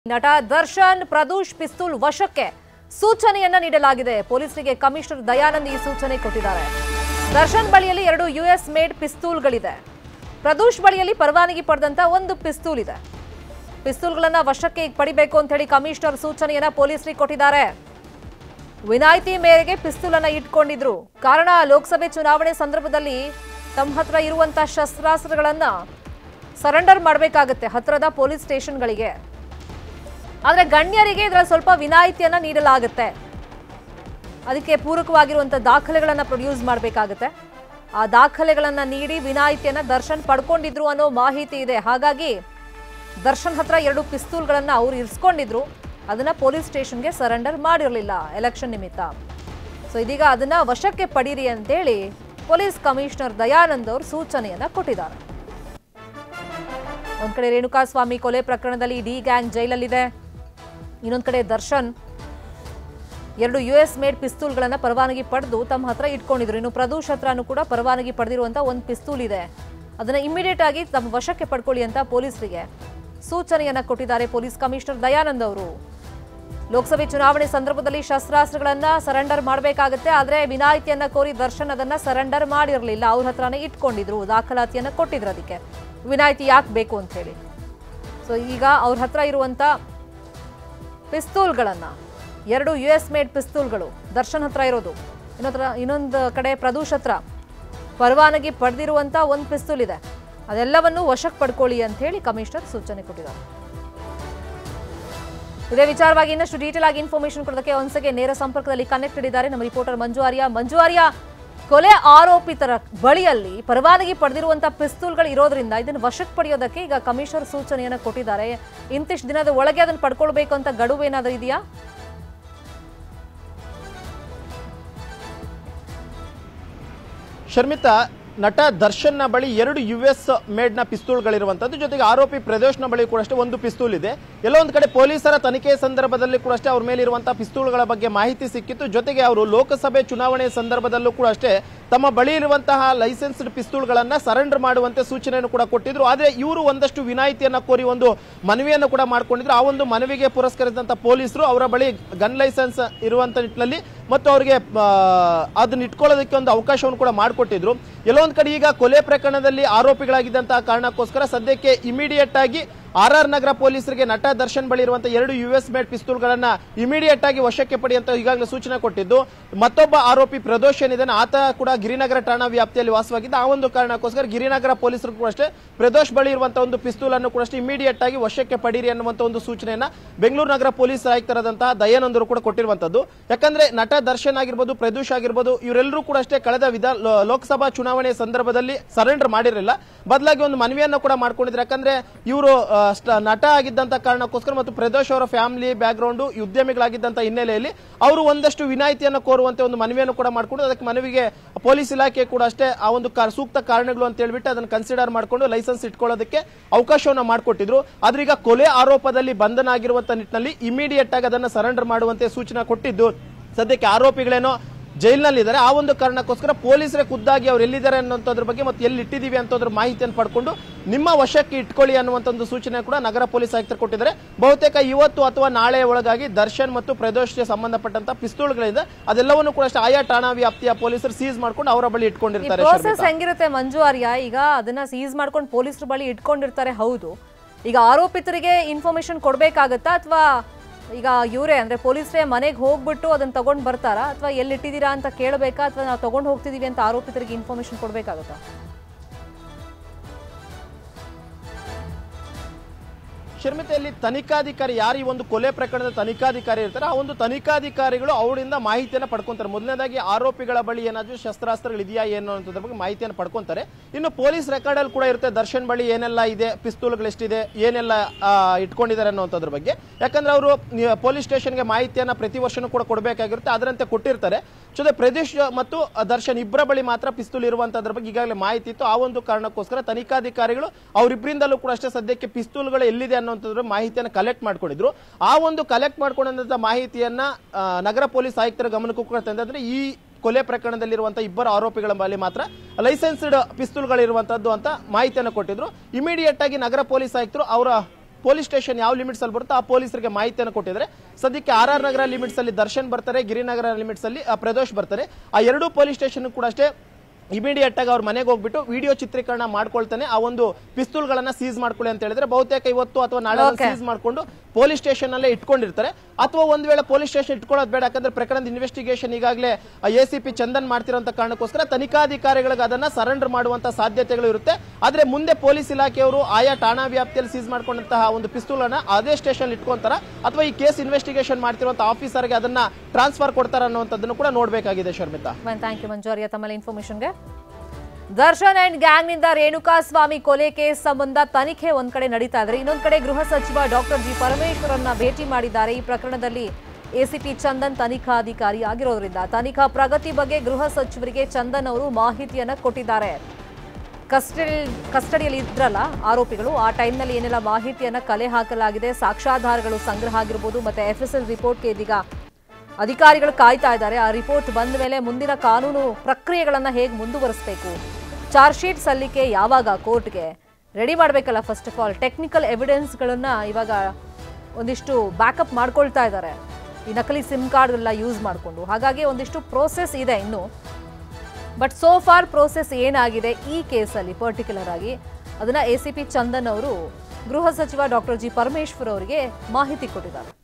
ನಟ ದರ್ಶನ್ ಪ್ರದೂಷ್ ಪಿಸ್ತೂಲ್ ವಶಕ್ಕೆ ಸೂಚನೆಯನ್ನ ನೀಡಲಾಗಿದೆ ಪೊಲೀಸರಿಗೆ ಕಮಿಷನರ್ ದಯಾನಂದ್ ಈ ಸೂಚನೆ ಕೊಟ್ಟಿದ್ದಾರೆ ದರ್ಶನ್ ಬಳಿಯಲ್ಲಿ ಎರಡು ಯುಎಸ್ ಮೇಡ್ ಪಿಸ್ತೂಲ್ಗಳಿದೆ ಪ್ರದೂಷ್ ಬಳಿಯಲ್ಲಿ ಪರವಾನಗಿ ಪಡೆದಂತ ಒಂದು ಪಿಸ್ತೂಲ್ ಇದೆ ಪಿಸ್ತೂಲ್ಗಳನ್ನ ವಶಕ್ಕೆ ಈಗ ಪಡಿಬೇಕು ಅಂತ ಹೇಳಿ ಕಮಿಷನರ್ ಸೂಚನೆಯನ್ನ ಪೊಲೀಸರಿಗೆ ಕೊಟ್ಟಿದ್ದಾರೆ ವಿನಾಯಿತಿ ಮೇರೆಗೆ ಪಿಸ್ತೂಲ್ ಅನ್ನ ಇಟ್ಕೊಂಡಿದ್ರು ಕಾರಣ ಲೋಕಸಭೆ ಚುನಾವಣೆ ಸಂದರ್ಭದಲ್ಲಿ ತಮ್ಮ ಹತ್ರ ಇರುವಂತ ಶಸ್ತ್ರಾಸ್ತ್ರಗಳನ್ನ ಸರೆಂಡರ್ ಮಾಡಬೇಕಾಗುತ್ತೆ ಹತ್ರದ ಪೊಲೀಸ್ ಸ್ಟೇಷನ್ಗಳಿಗೆ ಆದ್ರೆ ಗಣ್ಯರಿಗೆ ಇದರಲ್ಲಿ ಸ್ವಲ್ಪ ವಿನಾಯಿತಿಯನ್ನ ನೀಡಲಾಗುತ್ತೆ ಅದಕ್ಕೆ ಪೂರಕವಾಗಿರುವಂತ ದಾಖಲೆಗಳನ್ನ ಪ್ರೊಡ್ಯೂಸ್ ಮಾಡಬೇಕಾಗುತ್ತೆ ಆ ದಾಖಲೆಗಳನ್ನ ನೀಡಿ ವಿನಾಯಿತಿಯನ್ನ ದರ್ಶನ್ ಪಡ್ಕೊಂಡಿದ್ರು ಅನ್ನೋ ಮಾಹಿತಿ ಇದೆ ಹಾಗಾಗಿ ದರ್ಶನ್ ಹತ್ರ ಎರಡು ಪಿಸ್ತೂಲ್ಗಳನ್ನ ಅವ್ರು ಇರಿಸ್ಕೊಂಡಿದ್ರು ಅದನ್ನ ಪೊಲೀಸ್ ಸ್ಟೇಷನ್ಗೆ ಸರೆಂಡರ್ ಮಾಡಿರಲಿಲ್ಲ ಎಲೆಕ್ಷನ್ ನಿಮಿತ್ತ ಸೊ ಇದೀಗ ಅದನ್ನ ವಶಕ್ಕೆ ಪಡೀರಿ ಅಂತೇಳಿ ಪೊಲೀಸ್ ಕಮಿಷನರ್ ದಯಾನಂದ್ ಅವರು ಸೂಚನೆಯನ್ನ ಕೊಟ್ಟಿದ್ದಾರೆ ಒಂದ್ ಕಡೆ ರೇಣುಕಾಸ್ವಾಮಿ ಕೊಲೆ ಪ್ರಕರಣದಲ್ಲಿ ಡಿ ಗ್ಯಾಂಗ್ ಜೈಲಲ್ಲಿದೆ ಇನ್ನೊಂದ್ ಕಡೆ ದರ್ಶನ್ ಎರಡು ಯು ಎಸ್ ಮೇಡ್ ಪಿಸ್ತೂಲ್ಗಳನ್ನ ಪರವಾನಗಿ ಪಡೆದು ತಮ್ಮ ಹತ್ರ ಇಟ್ಕೊಂಡಿದ್ರು ಇನ್ನು ಪ್ರದೂಷ್ ಹತ್ರನೂ ಕೂಡ ಪರವಾನಗಿ ಪಡೆದಿರುವಂತ ಒಂದು ಪಿಸ್ತೂಲ್ ಇದೆ ಅದನ್ನ ಇಮಿಡಿಯೇಟ್ ಆಗಿ ತಮ್ಮ ವಶಕ್ಕೆ ಪಡ್ಕೊಳ್ಳಿ ಅಂತ ಪೊಲೀಸರಿಗೆ ಸೂಚನೆಯನ್ನ ಕೊಟ್ಟಿದ್ದಾರೆ ಪೊಲೀಸ್ ಕಮಿಷನರ್ ದಯಾನಂದ್ ಅವರು ಲೋಕಸಭೆ ಚುನಾವಣೆ ಸಂದರ್ಭದಲ್ಲಿ ಶಸ್ತ್ರಾಸ್ತ್ರಗಳನ್ನ ಸರೆಂಡರ್ ಮಾಡಬೇಕಾಗುತ್ತೆ ಆದ್ರೆ ವಿನಾಯಿತಿಯನ್ನ ಕೋರಿ ದರ್ಶನ್ ಅದನ್ನ ಸರೆಂಡರ್ ಮಾಡಿರಲಿಲ್ಲ ಅವ್ರ ಹತ್ರನೇ ಇಟ್ಕೊಂಡಿದ್ರು ದಾಖಲಾತಿಯನ್ನ ಕೊಟ್ಟಿದ್ರು ಅದಕ್ಕೆ ವಿನಾಯಿತಿ ಯಾಕೆ ಬೇಕು ಅಂತ ಹೇಳಿ ಸೊ ಈಗ ಅವ್ರ ಹತ್ರ ಇರುವಂತ ಪಿಸ್ತೂಲ್ಗಳನ್ನ ಎರಡು ಯು ಎಸ್ ಮೇಡ್ ಪಿಸ್ತೂಲ್ಗಳು ದರ್ಶನ್ ಹತ್ರ ಇರೋದು ಇನ್ನೊಂದ್ರ ಇನ್ನೊಂದು ಕಡೆ ಪ್ರದೂಷ್ ಹತ್ರ ಪರವಾನಗಿ ಪಡೆದಿರುವಂತ ಒಂದು ಪಿಸ್ತೂಲ್ ಇದೆ ಅದೆಲ್ಲವನ್ನು ವಶಕ್ಕೆ ಪಡ್ಕೊಳ್ಳಿ ಅಂತ ಹೇಳಿ ಕಮಿಷನರ್ ಸೂಚನೆ ಕೊಟ್ಟಿದ್ದಾರೆ ಇದೇ ವಿಚಾರವಾಗಿ ಇನ್ನಷ್ಟು ಡೀಟೇಲ್ ಆಗಿ ಇನ್ಫಾರ್ಮೇಶನ್ ಕೊಡೋದಕ್ಕೆ ಒಂದ್ಸಗೆ ನೇರ ಸಂಪರ್ಕದಲ್ಲಿ ಕನೆಕ್ಟೆಡ್ ಇದ್ದಾರೆ ನಮ್ಮ ರಿಪೋರ್ಟರ್ ಮಂಜು ಆರ್ಯ ಮಂಜು ಆರ್ಯ ಕೊಲೆ ಆರೋಪಿತರ ಬಳಿಯಲ್ಲಿ ಪರವಾನಗಿ ಪಡೆದಿರುವಂತಹ ಪಿಸ್ತೂಲ್ಗಳು ಇರೋದ್ರಿಂದ ಇದನ್ನು ವಶಕ್ಕೆ ಪಡೆಯೋದಕ್ಕೆ ಈಗ ಕಮಿಷನರ್ ಸೂಚನೆಯನ್ನ ಕೊಟ್ಟಿದ್ದಾರೆ ಇಂತಿಷ್ಟು ದಿನದ ಒಳಗೆ ಅದನ್ನು ಪಡ್ಕೊಳ್ಬೇಕು ಅಂತ ಗಡುವು ಏನಾದರೂ ಇದೆಯಾ ಶರ್ಮಿತಾ ನಟ ದರ್ಶನ್ನ ಬಳಿ ಎರಡು ಯು ಎಸ್ ಮೇಡ್ನ ಪಿಸ್ತೂಲ್ಗಳಿರುವಂತದ್ದು ಜೊತೆಗೆ ಆರೋಪಿ ಪ್ರದೋಷ್ನ ಬಳಿ ಕೂಡ ಅಷ್ಟೇ ಒಂದು ಪಿಸ್ತೂಲ್ ಇದೆ ಎಲ್ಲೋ ಒಂದು ಕಡೆ ಪೊಲೀಸರ ತನಿಖೆ ಸಂದರ್ಭದಲ್ಲಿ ಕೂಡ ಅಷ್ಟೇ ಅವ್ರ ಮೇಲೆ ಇರುವಂತಹ ಪಿಸ್ತೂಲ್ಗಳ ಬಗ್ಗೆ ಮಾಹಿತಿ ಸಿಕ್ಕಿತ್ತು ಜೊತೆಗೆ ಅವರು ಲೋಕಸಭೆ ಚುನಾವಣೆ ಸಂದರ್ಭದಲ್ಲೂ ಕೂಡ ಅಷ್ಟೇ ತಮ್ಮ ಬಳಿ ಇರುವಂತಹ ಲೈಸೆನ್ಸ್ಡ್ ಪಿಸ್ತೂಲ್ಗಳನ್ನ ಸರೆಂಡರ್ ಮಾಡುವಂತೆ ಸೂಚನೆಯನ್ನು ಕೂಡ ಕೊಟ್ಟಿದ್ರು ಆದ್ರೆ ಇವರು ಒಂದಷ್ಟು ವಿನಾಯಿತಿಯನ್ನ ಕೋರಿ ಒಂದು ಮನವಿಯನ್ನು ಕೂಡ ಮಾಡ್ಕೊಂಡಿದ್ರು ಆ ಒಂದು ಮನವಿಗೆ ಪುರಸ್ಕರಿಸಿದಂತ ಪೊಲೀಸರು ಅವರ ಬಳಿ ಗನ್ ಲೈಸೆನ್ಸ್ ಇರುವಂತ ನಿಟ್ಟಿನಲ್ಲಿ ಮತ್ತು ಅವರಿಗೆ ಅದನ್ನ ಇಟ್ಕೊಳ್ಳೋದಕ್ಕೆ ಒಂದು ಅವಕಾಶವನ್ನು ಕೂಡ ಮಾಡಿಕೊಟ್ಟಿದ್ರು ಎಲ್ಲೋ ಒಂದ್ ಕಡೆ ಈಗ ಕೊಲೆ ಪ್ರಕರಣದಲ್ಲಿ ಆರೋಪಿಗಳಾಗಿದ್ದಂತಹ ಕಾರಣಕ್ಕೋಸ್ಕರ ಸದ್ಯಕ್ಕೆ ಇಮಿಡಿಯೇಟ್ ಆಗಿ ಆರ್ ಆರ್ ನಗರ ಪೊಲೀಸರಿಗೆ ನಟ ದರ್ಶನ್ ಬಳಿ ಇರುವಂತಹ ಎರಡು ಯು ಎಸ್ ಮೇಡ್ ಪಿಸ್ತೂಲ್ಗಳನ್ನ ಇಮಿಡಿಯೇಟ್ ಆಗಿ ವಶಕ್ಕೆ ಪಡಿ ಅಂತ ಈಗಾಗಲೇ ಸೂಚನೆ ಕೊಟ್ಟಿದ್ದು ಮತ್ತೊಬ್ಬ ಆರೋಪಿ ಪ್ರದೋಷ್ ಏನಿದ್ದಾನೆ ಆತ ಕೂಡ ಗಿರಿನಗರ ಠಾಣಾ ವ್ಯಾಪ್ತಿಯಲ್ಲಿ ವಾಸವಾಗಿದ್ದ ಆ ಒಂದು ಕಾರಣಕ್ಕೋಸ್ಕರ ಗಿರಿನಗರ ಪೊಲೀಸರು ಕೂಡ ಅಷ್ಟೇ ಪ್ರದೋಷ್ ಬಳಿ ಇರುವಂತಹ ಒಂದು ಪಿಸ್ತೂಲ್ ಅನ್ನು ಕೂಡ ಅಷ್ಟೇ ಇಮಿಡಿಯೇಟ್ ಆಗಿ ವಶಕ್ಕೆ ಪಡೀರಿ ಅನ್ನುವಂತ ಒಂದು ಸೂಚನೆಯನ್ನ ಬೆಂಗಳೂರು ನಗರ ಪೊಲೀಸ್ ಆಯುಕ್ತರಾದಂತಹ ದಯಾನಂದರು ಕೂಡ ಕೊಟ್ಟಿರುವಂತದ್ದು ಯಾಕಂದ್ರೆ ನಟ ದರ್ಶನ್ ಆಗಿರ್ಬೋದು ಪ್ರದೋಷ್ ಆಗಿರ್ಬೋದು ಇವರೆಲ್ಲರೂ ಕೂಡ ಅಷ್ಟೇ ಕಳೆದ ವಿಧಾನ ಲೋ- ಲೋಕಸಭಾ ಚುನಾವಣೆ ಸಂದರ್ಭದಲ್ಲಿ ಸರೆಂಡರ್ ಮಾಡಿರಲಿಲ್ಲ ಬದಲಾಗಿ ಒಂದು ಮನವಿಯನ್ನ ಕೂಡ ಮಾಡ್ಕೊಂಡಿದ್ರು ಯಾಕಂದ್ರೆ ಇವರು ನಟ ಆಗಿದ್ದಂತ ಕಾರಣಕ್ಕೋಸ್ಕರ ಮತ್ತು ಪ್ರದೋಷ್ ಅವರ ಫ್ಯಾಮಿಲಿ ಬ್ಯಾಕ್ ಗ್ರೌಂಡ್ ಉದ್ಯಮಿಗಳಾಗಿದ್ದಂತ ಹಿನ್ನೆಲೆಯಲ್ಲಿ ಅವರು ಒಂದಷ್ಟು ವಿನಾಯಿತಿಯನ್ನು ಕೋರುವಂತೆ ಒಂದು ಮನವಿಯನ್ನು ಕೂಡ ಮಾಡಿಕೊಂಡು ಅದಕ್ಕೆ ಮನವಿಗೆ ಪೊಲೀಸ್ ಇಲಾಖೆ ಕೂಡ ಅಷ್ಟೇ ಆ ಒಂದು ಕಾ- ಸೂಕ್ತ ಕಾರಣಗಳು ಅಂತ ಹೇಳ್ಬಿಟ್ಟು ಅದನ್ನು ಕನ್ಸಿಡರ್ ಮಾಡಿಕೊಂಡು ಲೈಸೆನ್ಸ್ ಇಟ್ಕೊಳ್ಳೋದಕ್ಕೆ ಅವಕಾಶವನ್ನು ಮಾಡಿಕೊಟ್ಟಿದ್ರು ಆದ್ರೆ ಈಗ ಕೊಲೆ ಆರೋಪದಲ್ಲಿ ಬಂಧನ ಆಗಿರುವಂತ ನಿಟ್ಟಿನಲ್ಲಿ ಇಮಿಡಿಯೇಟ್ ಆಗಿ ಅದನ್ನು ಸರೆಂಡರ್ ಮಾಡುವಂತೆ ಸೂಚನೆ ಕೊಟ್ಟಿದ್ದು ಸದ್ಯಕ್ಕೆ ಆರೋಪಿಗಳೇನೋ ಜೈಲಿನಲ್ಲಿದ್ದಾರೆ ಆ ಒಂದು ಕಾರಣಕ್ಕೋಸ್ಕರ ಪೊಲೀಸರೇ ಖುದ್ದಾಗಿ ಅವ್ರು ಎಲ್ಲಿದ್ದಾರೆ ಅನ್ನೋದ್ರ ಬಗ್ಗೆ ಮತ್ತೆ ಎಲ್ಲಿ ಇಟ್ಟಿದ್ದೀವಿ ಅಂತೋದ್ರ ಮಾಹಿತಿಯನ್ನು ಪಡ್ಕೊಂಡು ನಿಮ್ಮ ವಶಕ್ಕೆ ಇಟ್ಕೊಳ್ಳಿ ಅನ್ನುವಂತ ಒಂದು ಸೂಚನೆ ಕೂಡ ನಗರ ಪೊಲೀಸ್ ಆಯುಕ್ತರು ಕೊಟ್ಟಿದ್ದಾರೆ ಬಹುತೇಕ ಇವತ್ತು ಅಥವಾ ನಾಳೆ ಒಳಗಾಗಿ ದರ್ಶನ್ ಮತ್ತು ಪ್ರದೋಷ್ಗೆ ಸಂಬಂಧಪಟ್ಟಂತ ಪಿಸ್ತೂಲ್ಗಳಿದೆ ಅದೆಲ್ಲವನ್ನು ಕೂಡ ಅಷ್ಟೇ ಆಯಾ ಠಾಣಾ ವ್ಯಾಪ್ತಿಯ ಪೊಲೀಸರು ಸೀಸ್ ಮಾಡ್ಕೊಂಡು ಅವರ ಬಳಿ ಈ ಇಟ್ಕೊಂಡಿರ್ತಾರೆ ಪ್ರೋಸೆಸ್ ಶರ್ಮಿತಾ. ಹೆಂಗಿರುತ್ತೆ ಮಂಜು ಆರ್ಯ ಈಗ ಅದನ್ನ ಸೀಸ್ ಮಾಡ್ಕೊಂಡು ಪೊಲೀಸರ ಬಳಿ ಇಟ್ಕೊಂಡಿರ್ತಾರೆ ಹೌದು ಈಗ ಆರೋಪಿತರಿಗೆ ಇನ್ಫಾರ್ಮೇಶನ್ ಕೊಡ್ಬೇಕಾಗತ್ತಾ ಅಥವಾ ಈಗ ಇವರೇ ಅಂದ್ರೆ ಪೊಲೀಸರೇ ಮನೆಗೆ ಹೋಗ್ಬಿಟ್ಟು ಅದನ್ನ ತಗೊಂಡ್ ಬರ್ತಾರಾ ಅಥವಾ ಎಲ್ಲಿ ಇಟ್ಟಿದ್ದೀರಾ ಅಂತ ಕೇಳಬೇಕಾ ಅಥವಾ ನಾವು ತಗೊಂಡ್ ಹೋಗ್ತಿದೀವಿ ಅಂತ ಆರೋಪಿತರಿಗೆ ಇನ್ಫಾರ್ಮೇಶನ್ ಕೊಡ್ಬೇಕಾಗತ್ತಾ ಶರ್ಮಿತೆಯಲ್ಲಿ ತನಿಖಾಧಿಕಾರಿ ಯಾರು ಈ ಒಂದು ಕೊಲೆ ಪ್ರಕರಣದ ತನಿಖಾಧಿಕಾರಿ ಇರ್ತಾರೆ ಆ ಒಂದು ತನಿಖಾಧಿಕಾರಿಗಳು ಅವರಿಂದ ಮಾಹಿತಿಯನ್ನು ಪಡ್ಕೊಂತಾರೆ ಮೊದಲನೇದಾಗಿ ಆರೋಪಿಗಳ ಬಳಿ ಏನಾದರೂ ಶಸ್ತ್ರಾಸ್ತ್ರಗಳು ಇದೆಯಾ ಏನು ಅನ್ನೋದ್ರ ಬಗ್ಗೆ ಮಾಹಿತಿಯನ್ನು ಪಡ್ಕೊಂತಾರೆ ಇನ್ನು ಪೊಲೀಸ್ ರೆಕಾರ್ಡ್ ಅಲ್ಲಿ ಕೂಡ ಇರುತ್ತೆ ದರ್ಶನ್ ಬಳಿ ಏನೆಲ್ಲ ಇದೆ ಪಿಸ್ತೂಲ್ಗಳು ಎಷ್ಟಿದೆ ಏನೆಲ್ಲ ಆ, ಇಟ್ಕೊಂಡಿದ್ದಾರೆ ಅನ್ನೋದ್ರ ಬಗ್ಗೆ ಯಾಕಂದ್ರೆ ಅವರು ಪೊಲೀಸ್ ಸ್ಟೇಷನ್ಗೆ ಮಾಹಿತಿಯನ್ನ ಪ್ರತಿ ವರ್ಷನೂ ಕೂಡ ಕೊಡಬೇಕಾಗಿರುತ್ತೆ ಅದರಂತೆ ಕೊಟ್ಟಿರ್ತಾರೆ ಜೊತೆ ಪ್ರದೇಶ್ ಮತ್ತು ದರ್ಶನ್ ಇಬ್ಬರ ಬಳಿ ಮಾತ್ರ ಪಿಸ್ತೂಲ್ ಇರುವಂತದ್ರ ಬಗ್ಗೆ ಈಗಾಗಲೇ ಮಾಹಿತಿ ಇತ್ತು ಆ ಒಂದು ಕಾರಣಕ್ಕೋಸ್ಕರ ತನಿಖಾಧಿಕಾರಿಗಳು ಅವರಿಬ್ಬರಿಂದಲೂ ಕೂಡ ಅಷ್ಟೇ ಸದ್ಯಕ್ಕೆ ಪಿಸ್ತೂಲ್ಗಳು ಎಲ್ಲಿದೆ ಅನ್ನುವಂಥದ್ರ ಮಾಹಿತಿಯನ್ನು ಕಲೆಕ್ಟ್ ಮಾಡ್ಕೊಂಡಿದ್ರು ಆ ಒಂದು ಕಲೆಕ್ಟ್ ಮಾಡ್ಕೊಂಡಂತ ಮಾಹಿತಿಯನ್ನ ಆ, ನಗರ ಪೊಲೀಸ್ ಆಯುಕ್ತರ ಗಮನಕ್ಕೂ ಕೂಡ ತಂದ್ರೆ ಈ ಕೊಲೆ ಪ್ರಕರಣದಲ್ಲಿರುವಂತಹ ಇಬ್ಬರು ಆರೋಪಿಗಳ ಬಳಿ ಮಾತ್ರ ಲೈಸೆನ್ಸ್ಡ್ ಪಿಸ್ತೂಲ್ಗಳಿರುವಂತದ್ದು ಅಂತ ಮಾಹಿತಿಯನ್ನು ಕೊಟ್ಟಿದ್ರು ಇಮಿಡಿಯೇಟ್ ಆಗಿ ನಗರ ಪೊಲೀಸ್ ಆಯುಕ್ತರು ಅವರ ಪೊಲೀಸ್ ಸ್ಟೇಷನ್ ಯಾವ ಲಿಮಿಟ್ಸ್ ಅಲ್ಲಿ ಬರುತ್ತೋ ಆ ಪೊಲೀಸರಿಗೆ ಮಾಹಿತಿಯನ್ನು ಕೊಟ್ಟಿದ್ದಾರೆ ಸದ್ಯಕ್ಕೆ ಆರ್ ಆರ್ ನಗರ ಲಿಮಿಟ್ಸ್ ಅಲ್ಲಿ ದರ್ಶನ್ ಬರ್ತಾರೆ ಗಿರಿನಗರ ಲಿಮಿಟ್ಸ್ ಅಲ್ಲಿ ಆ, ಪ್ರದೋಷ್ ಬರ್ತಾರೆ ಆ ಎರಡೂ ಪೊಲೀಸ್ ಸ್ಟೇಷನ್ ಕೂಡ ಅಷ್ಟೇ ಇಮಿಡಿಯೇಟ್ ಆಗಿ ಅವ್ರ ಮನೆಗೆ ಹೋಗ್ಬಿಟ್ಟು ವಿಡಿಯೋ ಚಿತ್ರೀಕರಣ ಮಾಡ್ಕೊಳ್ತಾನೆ ಆ ಒಂದು ಪಿಸ್ತೂಲ್ಗಳನ್ನ ಸೀಸ್ ಮಾಡ್ಕೊಳ್ಳಿ ಅಂತ ಹೇಳಿದ್ರೆ ಬಹುತೇಕ ಇವತ್ತು ಅಥವಾ ನಾಳೆ Okay. ಸೀಸ್ ಮಾಡ್ಕೊಂಡು ಪೊಲೀಸ್ ಸ್ಟೇಷನ್ ಅಲ್ಲೇ ಇಟ್ಕೊಂಡಿರ್ತಾರೆ ಅಥವಾ ಒಂದ್ ವೇಳೆ ಪೊಲೀಸ್ ಸ್ಟೇಷನ್ ಇಟ್ಕೊಳ್ಳೋದು ಬೇಡ ಯಾಕಂದ್ರೆ ಪ್ರಕರಣದ ಇನ್ವೆಸ್ಟಿಗೇಷನ್ ಈಗಾಗಲೇ ಎ ಸಿ ಪಿ ಚಂದನ್ ಮಾಡ್ತಿರೋಂತ ಕಾರಣಕ್ಕೋಸ್ಕರ ತನಿಖಾಧಿಕಾರಿಗಳಿಗೆ ಅದನ್ನ ಸರೆಂಡರ್ ಮಾಡುವಂತ ಸಾಧ್ಯತೆಗಳು ಇರುತ್ತೆ ಆದ್ರೆ ಮುಂದೆ ಪೊಲೀಸ್ ಇಲಾಖೆಯವರು ಆಯಾ ಠಾಣಾ ವ್ಯಾಪ್ತಿಯಲ್ಲಿ ಸೀಸ್ ಮಾಡ್ಕೊಂಡಂತಹ ಒಂದು ಪಿಸ್ತೂಲ್ ಅನ್ನ ಅದೇ ಸ್ಟೇಷನ್ ಇಟ್ಕೊಂತಾರ ಅಥವಾ ಈ ಕೇಸ್ ಇನ್ವೆಸ್ಟಿಗೇಷನ್ ಮಾಡ್ತಿರುವಂತ ಆಫೀಸರ್ಗೆ ಅದನ್ನ ಟ್ರಾನ್ಸ್ಫರ್ ಕೊಡ್ತಾರ ಅನ್ನುವಂಥದ್ದನ್ನು ಕೂಡ ನೋಡ್ಬೇಕಾಗಿದೆ ಶರ್ಮಿತಾ ಥ್ಯಾಂಕ್ ಯು ಮಂಜು ಆರ್ಯ ತಮ್ಮಲ್ಲಿ ಇನ್ಫಾರ್ಮೇಶನ್ಗೆ ದರ್ಶನ್ ಅಂಡ್ ಗ್ಯಾಂಗ್ ನಿಂದ ರೇಣುಕಾ ಸ್ವಾಮಿ ಕೊಲೆ ಕೇಸ್ ಸಂಬಂಧ ತನಿಖೆ ಒಂದ್ ಕಡೆ ನಡೀತಾ ಇದ್ರೆ ಇನ್ನೊಂದ್ ಕಡೆ ಗೃಹ ಸಚಿವ ಡಾಕ್ಟರ್ ಜಿ ಪರಮೇಶ್ವರನ್ನ ಭೇಟಿ ಮಾಡಿದ್ದಾರೆ ಈ ಪ್ರಕರಣದಲ್ಲಿ ಎಸಿಪಿ ಚಂದನ್ ತನಿಖಾಧಿಕಾರಿ ಆಗಿರೋದ್ರಿಂದ ತನಿಖಾ ಪ್ರಗತಿ ಬಗ್ಗೆ ಗೃಹ ಸಚಿವರಿಗೆ ಚಂದನ್ ಅವರು ಮಾಹಿತಿಯನ್ನ ಕೊಟ್ಟಿದ್ದಾರೆ ಕಸ್ಟಡಿ ಕಸ್ಟಡಿಯಲ್ಲಿ ಇದ್ರಲ್ಲ ಆರೋಪಿಗಳು ಆ ಟೈಮ್ನಲ್ಲಿ ಏನೆಲ್ಲ ಮಾಹಿತಿಯನ್ನ ಕಲೆ ಹಾಕಲಾಗಿದೆ ಸಾಕ್ಷ್ಯಾಧಾರಗಳು ಸಂಗ್ರಹ ಆಗಿರ್ಬೋದು ಮತ್ತೆ ಎಫ್ ಎಸ್ ಎಲ್ ರಿಪೋರ್ಟ್ಗೆ ಇದೀಗ ಅಧಿಕಾರಿಗಳು ಕಾಯ್ತಾ ಇದ್ದಾರೆ ಆ ರಿಪೋರ್ಟ್ ಬಂದ ಮೇಲೆ ಮುಂದಿನ ಕಾನೂನು ಪ್ರಕ್ರಿಯೆಗಳನ್ನ ಹೇಗೆ ಮುಂದುವರಿಸಬೇಕು ಚಾರ್ಜ್ ಶೀಟ್ ಸಲ್ಲಿಕೆ ಯಾವಾಗ ಕೋರ್ಟ್ಗೆ ರೆಡಿ ಮಾಡಬೇಕಲ್ಲ ಫಸ್ಟ್ ಆಫ್ ಆಲ್ ಟೆಕ್ನಿಕಲ್ ಎವಿಡೆನ್ಸ್ಗಳನ್ನ ಇವಾಗ ಒಂದಿಷ್ಟು ಬ್ಯಾಕಪ್ ಮಾಡ್ಕೊಳ್ತಾ ಇದ್ದಾರೆ ಈ ನಕಲಿ ಸಿಮ್ ಕಾರ್ಡ್ ಎಲ್ಲ ಯೂಸ್ ಮಾಡಿಕೊಂಡು ಹಾಗಾಗಿ ಒಂದಿಷ್ಟು ಪ್ರೋಸೆಸ್ ಇದೆ ಇನ್ನು ಬಟ್ ಸೋ ಫಾರ್ ಪ್ರೋಸೆಸ್ ಏನಾಗಿದೆ ಈ ಕೇಸಲ್ಲಿ ಪರ್ಟಿಕ್ಯುಲರ್ ಆಗಿ ಅದನ್ನ ಎ ಸಿ ಪಿ ಚಂದನ್ ಅವರು ಗೃಹ ಸಚಿವ ಡಾಕ್ಟರ್ ಜಿ ಪರಮೇಶ್ವರ್ ಅವರಿಗೆ ಮಾಹಿತಿ ಕೊಟ್ಟಿದ್ದಾರೆ